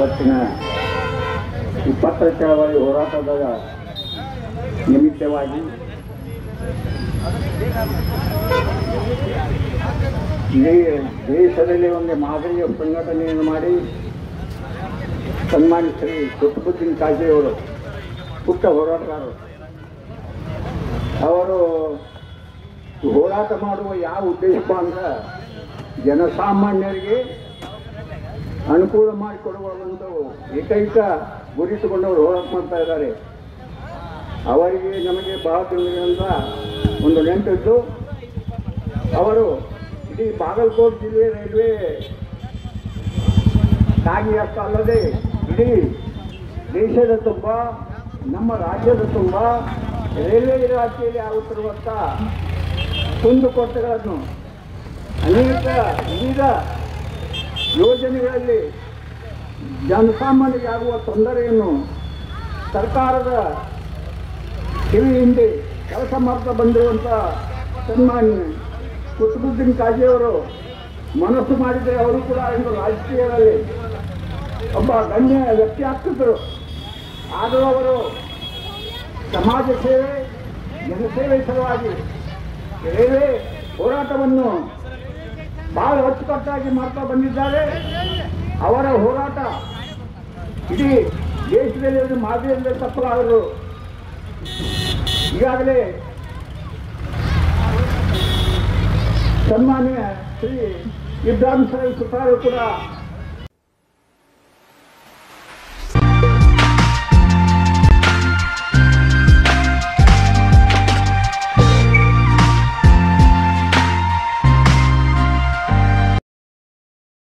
ಇವತ್ತಿನ ಇಪ್ಪತ್ತರ ಚಳವಳಿ ಹೋರಾಟದ ನಿಮಿತ್ತವಾಗಿ ಇಡೀ ದೇಶದಲ್ಲಿ ಒಂದು ಮಾದರಿಯ ಸಂಘಟನೆಯನ್ನು ಮಾಡಿ ಸನ್ಮಾನ್ಯ ಶ್ರೀ ಕುತುಬುದ್ದೀನ್ ಕಾಜೆಯವರು ಪುಟ್ಟ ಹೋರಾಟಗಾರರು ಅವರು ಹೋರಾಟ ಮಾಡುವ ಯಾವ ಉದ್ದೇಶಪ್ಪ ಅಂದ್ರೆ ಜನಸಾಮಾನ್ಯರಿಗೆ ಅನುಕೂಲ ಮಾಡಿಕೊಡುವ ಒಂದು ಏಕೈಕ ಗುರಿ ಇಟ್ಟುಕೊಂಡವರು ಹೋರಾಟ ಮಾಡ್ತಾ ಇದ್ದಾರೆ ಅವರಿಗೆ ನಮಗೆ ಬಹಳ ದಿನಗಳಿಂದ ಒಂದು ನೆನಪಿದ್ದು ಅವರು ಇಡೀ ಬಾಗಲಕೋಟೆ ಜಿಲ್ಲೆ ರೈಲ್ವೆ ಕಾಗಿ ಅಷ್ಟ ಅಲ್ಲದೆ ಇಡೀ ದೇಶದ ತುಂಬ ನಮ್ಮ ರಾಜ್ಯದ ತುಂಬ ರೈಲ್ವೆ ಇಲಾಖೆಯಲ್ಲಿ ಆಗುತ್ತಿರುವಂಥ ಕುಂದುಕೊರತೆಗಳನ್ನು ಅನೇಕ ವಿವಿಧ ಯೋಜನೆಗಳಲ್ಲಿ ಜನಸಾಮಾನ್ಯರಿಗೆ ಆಗುವ ತೊಂದರೆಯನ್ನು ಸರ್ಕಾರದ ಕಿವಿ ಹಿಂದೆ ಕೆಲಸ ಮಾಡ್ತಾ ಬಂದಿರುವಂಥ ಸನ್ಮಾನ್ಯ ಕುತುಬುದ್ದೀನ್ ಕಾಜಿಯವರು ಮನಸ್ಸು ಮಾಡಿದರೆ ಅವರು ಕೂಡ ಇಂದು ರಾಜಕೀಯದಲ್ಲಿ ಒಬ್ಬ ಗಣ್ಯ ವ್ಯಕ್ತಿ ಆಗ್ತಿದ್ದರು ಆದರೂ ಅವರು ಸಮಾಜ ಸೇವೆ ಜನಸೇವೆ ಸಲುವಾಗಿ ರೈಲ್ವೆ ಹೋರಾಟವನ್ನು ಬಹಳ ಅಚ್ಚುಕಟ್ಟಾಗಿ ಮಾಡ್ತಾ ಬಂದಿದ್ದಾರೆ ಅವರ ಹೋರಾಟ ಇಡೀ ದೇಶದಲ್ಲಿ ಒಂದು ಮಾದರಿಯಲ್ಲಿ ತಪ್ಪಲಾಗದು ಈಗಾಗಲೇ ಸನ್ಮಾನ್ಯ ಶ್ರೀ ಇಬ್ರಾಹಿಂ ಸಲೈ ಸುತಾರು ಕೂಡ